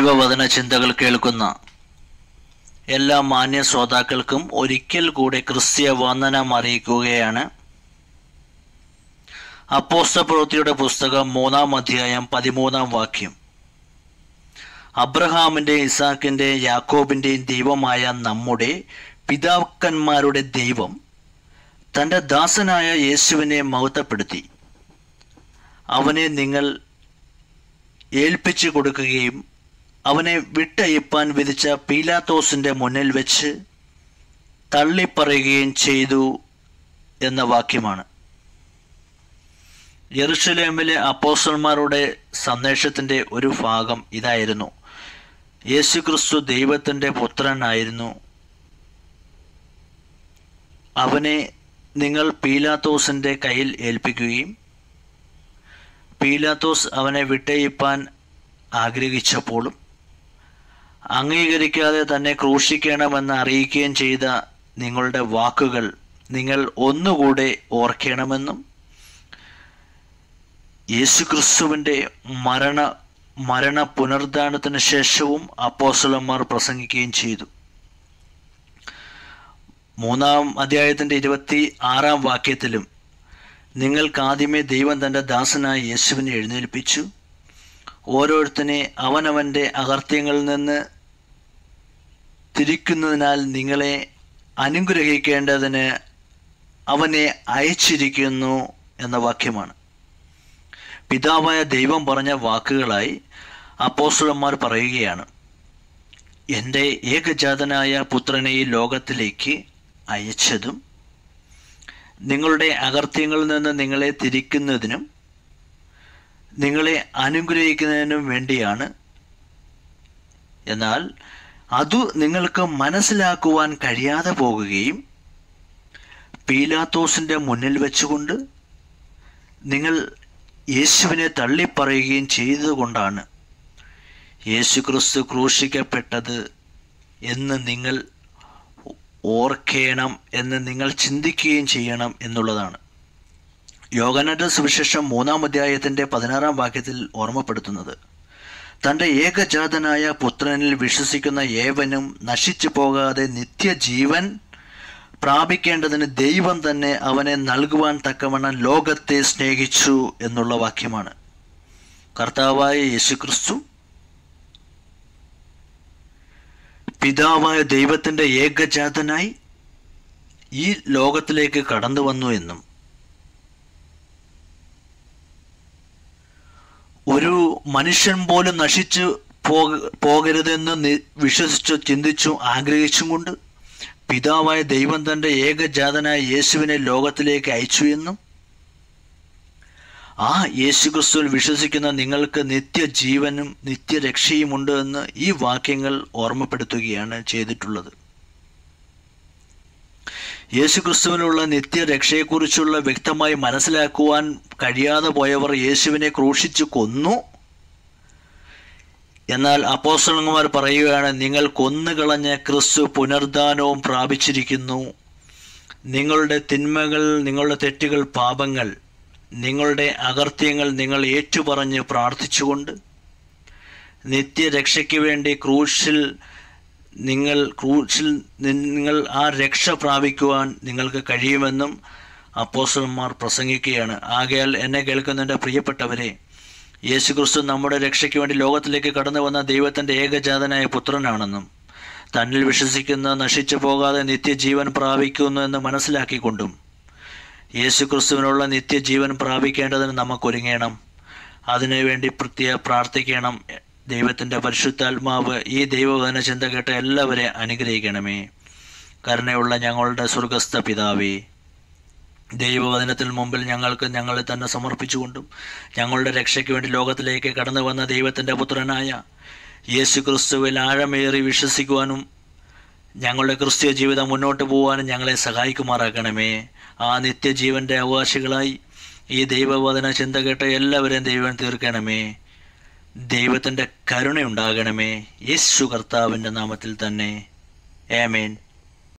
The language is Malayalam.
ദൈവവചന ചിന്തകൾ കേൾക്കുന്ന എല്ലാ മാന്യ ശ്രോതാക്കൾക്കും ഒരിക്കൽ കൂടെ ക്രിസ്തീയ വന്ദനം അറിയിക്കുകയാണ് അപ്പോസ്ത പ്രവൃത്തിയുടെ പുസ്തകം മൂന്നാം അധ്യായം പതിമൂന്നാം വാക്യം അബ്രഹാമിന്റെ ഇസാക്കിന്റെ യാക്കോബിന്റെയും ദൈവമായ നമ്മുടെ പിതാക്കന്മാരുടെ ദൈവം തന്റെ ദാസനായ യേശുവിനെ മഹത്വപ്പെടുത്തി അവനെ നിങ്ങൾ ഏൽപ്പിച്ചു കൊടുക്കുകയും അവനെ വിട്ടയപ്പാൻ വിധിച്ച പീലാത്തോസിന്റെ മുന്നിൽ വെച്ച് തള്ളിപ്പറയുകയും ചെയ്തു എന്ന വാക്യമാണ് യെറുഷലേമിലെ അപ്പോസ്റ്റന്മാരുടെ സന്ദേശത്തിന്റെ ഒരു ഭാഗം ഇതായിരുന്നു യേശുക്രിസ്തു ദൈവത്തിന്റെ പുത്രനായിരുന്നു അവനെ നിങ്ങൾ പീലാത്തോസിന്റെ കയ്യിൽ ഏൽപ്പിക്കുകയും പീലാത്തോസ് അവനെ വിട്ടയപ്പാൻ ആഗ്രഹിച്ചപ്പോഴും അംഗീകരിക്കാതെ തന്നെ ക്രൂശിക്കണമെന്ന് അറിയിക്കുകയും ചെയ്ത നിങ്ങളുടെ വാക്കുകൾ നിങ്ങൾ ഒന്നുകൂടെ ഓർക്കണമെന്നും യേശുക്രിസ്തുവിൻ്റെ മരണ മരണ പുനർദ്ധാനത്തിന് ശേഷവും അപ്പോസ്തലന്മാർ പ്രസംഗിക്കുകയും ചെയ്തു മൂന്നാം അധ്യായത്തിൻ്റെ ഇരുപത്തി ആറാം വാക്യത്തിലും നിങ്ങൾക്കാദ്യമേ ദൈവം തൻ്റെ ദാസനായ യേശുവിനെ എഴുന്നേൽപ്പിച്ചു ഓരോരുത്തനെ അവനവൻ്റെ അകർത്യങ്ങളിൽ നിന്ന് തിരിക്കുന്നതിനാൽ നിങ്ങളെ അനുഗ്രഹിക്കേണ്ടതിന് അവനെ അയച്ചിരിക്കുന്നു എന്ന വാക്യമാണ് പിതാവായ ദൈവം പറഞ്ഞ വാക്കുകളായി അപ്പോസ്റ്റലന്മാർ പറയുകയാണ് എൻ്റെ ഏകജാതനായ പുത്രനെ ഈ ലോകത്തിലേക്ക് അയച്ചതും നിങ്ങളുടെ അകർത്യങ്ങളിൽ നിന്ന് നിങ്ങളെ തിരിക്കുന്നതിനും നിങ്ങളെ അനുഗ്രഹിക്കുന്നതിനും വേണ്ടിയാണ് എന്നാൽ അതു നിങ്ങൾക്ക് മനസ്സിലാക്കുവാൻ കഴിയാതെ പോകുകയും പീലാത്തോസിൻ്റെ മുന്നിൽ വെച്ചുകൊണ്ട് നിങ്ങൾ യേശുവിനെ തള്ളിപ്പറയുകയും ചെയ്തതുകൊണ്ടാണ് യേശുക്രിസ്തു ക്രൂശിക്കപ്പെട്ടത് എന്ന് നിങ്ങൾ ഓർക്കേണം എന്ന് നിങ്ങൾ ചിന്തിക്കുകയും ചെയ്യണം എന്നുള്ളതാണ് യോഗനന്റെ സുവിശേഷം മൂന്നാം അധ്യായത്തിന്റെ പതിനാറാം വാക്യത്തിൽ ഓർമ്മപ്പെടുത്തുന്നത് തൻ്റെ ഏകജാതനായ പുത്രനിൽ വിശ്വസിക്കുന്ന ഏവനും നശിച്ചു പോകാതെ നിത്യജീവൻ പ്രാപിക്കേണ്ടതിന് ദൈവം തന്നെ അവനെ നൽകുവാൻ തക്കവണ്ണം ലോകത്തെ സ്നേഹിച്ചു എന്നുള്ള വാക്യമാണ് കർത്താവായ യേശുക്രിസ്തു പിതാവായ ദൈവത്തിൻ്റെ ഏകജാതനായി ഈ ലോകത്തിലേക്ക് കടന്നു വന്നു എന്നും ഒരു മനുഷ്യൻ പോലും നശിച്ചു പോക പോകരുതെന്ന് നി- വിശ്വസിച്ചു ചിന്തിച്ചു ആഗ്രഹിച്ചും കൊണ്ട് പിതാവായ ദൈവം തൻ്റെ ഏകജാതനായ യേശുവിനെ ലോകത്തിലേക്ക് അയച്ചു എന്നും ആ യേശുക്രിസ്തുവിൽ വിശ്വസിക്കുന്ന നിങ്ങൾക്ക് നിത്യജീവനും നിത്യരക്ഷയുമുണ്ട് എന്ന് ഈ വാക്യങ്ങൾ ഓർമ്മപ്പെടുത്തുകയാണ് ചെയ്തിട്ടുള്ളത് യേശുക്രിസ്തുവിനുള്ള നിത്യരക്ഷയെക്കുറിച്ചുള്ള വ്യക്തമായി മനസ്സിലാക്കുവാൻ കഴിയാതെ പോയവർ യേശുവിനെ ക്രൂശിച്ചു കൊന്നു എന്നാൽ അപ്പോസ്തലന്മാർ പറയുകയാണ് നിങ്ങൾ കൊന്നുകളഞ്ഞ ക്രിസ്തു പുനർദാനവും പ്രാപിച്ചിരിക്കുന്നു നിങ്ങളുടെ തിന്മകൾ നിങ്ങളുടെ തെറ്റുകൾ പാപങ്ങൾ നിങ്ങളുടെ അകർത്യങ്ങൾ നിങ്ങൾ ഏറ്റുപറഞ്ഞ് പ്രാർത്ഥിച്ചുകൊണ്ട് നിത്യരക്ഷയ്ക്ക് വേണ്ടി ക്രൂശിൽ നിങ്ങൾ ക്രൂശിൽ നിങ്ങൾ ആ രക്ഷ പ്രാപിക്കുവാൻ നിങ്ങൾക്ക് കഴിയുമെന്നും അപ്പോസ്റ്റലന്മാർ പ്രസംഗിക്കുകയാണ് ആകയാൽ എന്നെ കേൾക്കുന്നതിൻ്റെ പ്രിയപ്പെട്ടവരെ യേശുക്രിസ്തു നമ്മുടെ രക്ഷയ്ക്ക് വേണ്ടി ലോകത്തിലേക്ക് കടന്നു വന്ന ദൈവത്തിൻ്റെ ഏകജാതനായ പുത്രനാണെന്നും തന്നിൽ വിശ്വസിക്കുന്ന നശിച്ചു പോകാതെ നിത്യജീവൻ പ്രാപിക്കുന്നു എന്ന് മനസ്സിലാക്കിക്കൊണ്ടും യേശുക്രിസ്തുവിനുള്ള നിത്യജീവൻ പ്രാപിക്കേണ്ടതിന് നമുക്കൊരുങ്ങണം അതിനുവേണ്ടി പ്രത്യേക പ്രാർത്ഥിക്കണം ദൈവത്തിൻ്റെ പരിശുദ്ധാത്മാവ് ഈ ദൈവവചന ചിന്ത കേട്ട എല്ലാവരെ അനുഗ്രഹിക്കണമേ കരുണയുള്ള ഞങ്ങളുടെ സ്വർഗസ്ഥ പിതാവേ ദൈവവചനത്തിന് മുമ്പിൽ ഞങ്ങൾക്ക് ഞങ്ങളെ തന്നെ സമർപ്പിച്ചുകൊണ്ടും ഞങ്ങളുടെ രക്ഷയ്ക്ക് വേണ്ടി ലോകത്തിലേക്ക് കടന്നു വന്ന ദൈവത്തിൻ്റെ പുത്രനായ യേശു ക്രിസ്തുവിൽ ആഴമേറി വിശ്വസിക്കുവാനും ഞങ്ങളുടെ ക്രിസ്തീയ ജീവിതം മുന്നോട്ട് പോകാനും ഞങ്ങളെ സഹായിക്കുമാറാക്കണമേ ആ നിത്യജീവൻ്റെ അവകാശികളായി ഈ ദൈവവചന ചിന്ത കേട്ട എല്ലാവരെയും ദൈവം തീർക്കണമേ ദൈവത്തിൻ്റെ കരുണയുണ്ടാകണമേ യേശു കർത്താവിൻ്റെ നാമത്തിൽ തന്നെ ഏമേൻ